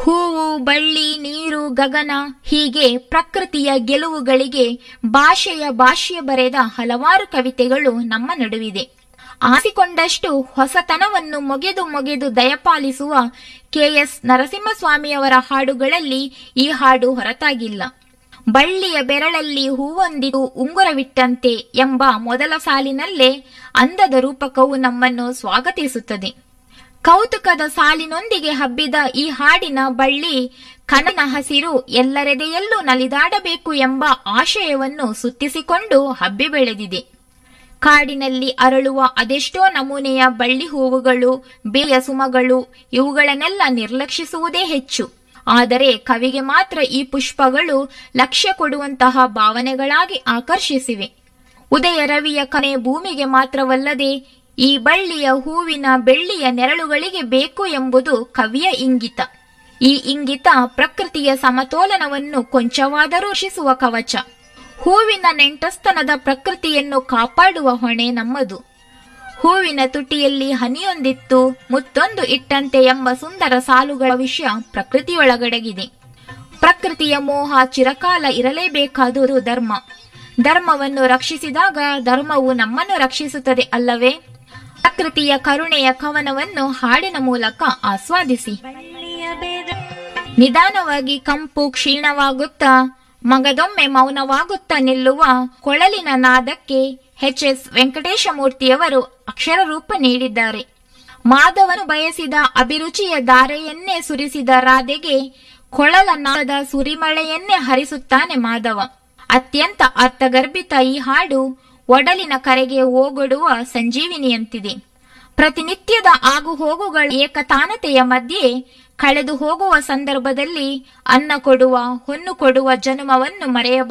ಹೂವು ಬಳ್ಳಿ ನೀರು ಗಗನ ಹೀಗೆ ಪ್ರಕೃತಿಯ ಗೆಲುವುಗಳಿಗೆ ಭಾಷೆಯ ಭಾಷ್ಯ ಬರೆದ ಹಲವಾರು ಕವಿತೆಗಳು ನಮ್ಮ ನಡುವಿದೆ ಆಸಿಕೊಂಡಷ್ಟು ಹೊಸತನವನ್ನು ಮೊಗೆದು ಮೊಗೆದು ದಯಪಾಲಿಸುವ ಕೆಎಸ್ ನರಸಿಂಹಸ್ವಾಮಿಯವರ ಹಾಡುಗಳಲ್ಲಿ ಈ ಹಾಡು ಹೊರತಾಗಿಲ್ಲ ಬಳ್ಳಿಯ ಬೆರಳಲ್ಲಿ ಹೂವೊಂದಿತು ಉಂಗುರವಿಟ್ಟಂತೆ ಎಂಬ ಮೊದಲ ಸಾಲಿನಲ್ಲೇ ಅಂದದ ರೂಪಕವು ನಮ್ಮನ್ನು ಸ್ವಾಗತಿಸುತ್ತದೆ ಕೌತುಕದ ಸಾಲಿನೊಂದಿಗೆ ಹಬ್ಬಿದ ಈ ಹಾಡಿನ ಬಳ್ಳಿ ಕನನ ಹಸಿರು ಎಲ್ಲರೆದೆಯಲ್ಲೂ ನಲಿದಾಡಬೇಕು ಎಂಬ ಆಶಯವನ್ನು ಸುತ್ತಿಸಿಕೊಂಡು ಹಬ್ಬಿ ಬೆಳೆದಿದೆ ಕಾಡಿನಲ್ಲಿ ಅರಳುವ ಅದೆಷ್ಟೋ ನಮೂನೆಯ ಬಳ್ಳಿ ಹೂವುಗಳು ಬೇಯ ಸುಮಗಳು ಇವುಗಳನ್ನೆಲ್ಲ ನಿರ್ಲಕ್ಷಿಸುವುದೇ ಹೆಚ್ಚು ಆದರೆ ಕವಿಗೆ ಮಾತ್ರ ಈ ಪುಷ್ಪಗಳು ಲಕ್ಷ್ಯ ಕೊಡುವಂತಹ ಭಾವನೆಗಳಾಗಿ ಆಕರ್ಷಿಸಿವೆ ಉದಯ ರವಿಯ ಕನೆ ಭೂಮಿಗೆ ಮಾತ್ರವಲ್ಲದೆ ಈ ಬಳ್ಳಿಯ ಹೂವಿನ ಬೆಳ್ಳಿಯ ನೆರಳುಗಳಿಗೆ ಬೇಕು ಎಂಬುದು ಕವಿಯ ಇಂಗಿತ ಈ ಇಂಗಿತ ಪ್ರಕೃತಿಯ ಸಮತೋಲನವನ್ನು ಕೊಂಚವಾದರೂ ರಕ್ಷಿಸುವ ಕವಚ ಹೂವಿನ ನೆಂಟಸ್ತನದ ಪ್ರಕೃತಿಯನ್ನು ಕಾಪಾಡುವ ಹೊಣೆ ನಮ್ಮದು ಹೂವಿನ ತುಟಿಯಲ್ಲಿ ಹನಿಯೊಂದಿತ್ತು ಮುತ್ತೊಂದು ಇಟ್ಟಂತೆ ಎಂಬ ಸುಂದರ ಸಾಲುಗಳ ವಿಷಯ ಪ್ರಕೃತಿಯೊಳಗಡಗಿದೆ ಪ್ರಕೃತಿಯ ಮೋಹ ಚಿರಕಾಲ ಇರಲೇಬೇಕಾದುದು ಧರ್ಮ ಧರ್ಮವನ್ನು ರಕ್ಷಿಸಿದಾಗ ಧರ್ಮವು ನಮ್ಮನ್ನು ರಕ್ಷಿಸುತ್ತದೆ ಅಲ್ಲವೇ ಪ್ರಕೃತಿಯ ಕರುಣೆಯ ಕವನವನ್ನು ಹಾಡಿನ ಮೂಲಕ ಆಸ್ವಾದಿಸಿ ನಿಧಾನವಾಗಿ ಕಂಪು ಕ್ಷೀಣವಾಗುತ್ತಾ ಮಗದೊಮ್ಮೆ ಮೌನವಾಗುತ್ತಾ ನಿಲ್ಲುವ ಕೊಳಲಿನ ನಾದಕ್ಕೆ ಎಚ್ ಎಸ್ ವೆಂಕಟೇಶಮೂರ್ತಿಯವರು ಅಕ್ಷರ ರೂಪ ನೀಡಿದ್ದಾರೆ ಮಾಧವನು ಬಯಸಿದ ಅಭಿರುಚಿಯ ಧಾರೆಯನ್ನೇ ಸುರಿಸಿದ ರಾಧೆಗೆ ಕೊಳಲ ನಾದದ ಸುರಿಮಳೆಯನ್ನೇ ಹರಿಸುತ್ತಾನೆ ಮಾಧವ ಅತ್ಯಂತ ಅರ್ಥಗರ್ಭಿತ ಈ ಹಾಡು ಒಡಲಿನ ಕರೆಗೆ ಓಗೊಡುವ ಸಂಜೀವಿನಿಯಂತಿದೆ ಪ್ರತಿನಿತ್ಯದ ಆಗು ಹೋಗುಗಳ ಏಕತಾನತೆಯ ಮಧ್ಯೆ ಕಳೆದು ಹೋಗುವ ಸಂದರ್ಭದಲ್ಲಿ ಅನ್ನ ಕೊಡುವ ಹೊನ್ನು ಕೊಡುವ ಜನ್ಮವನ್ನು ಮರೆಯಬಾರದು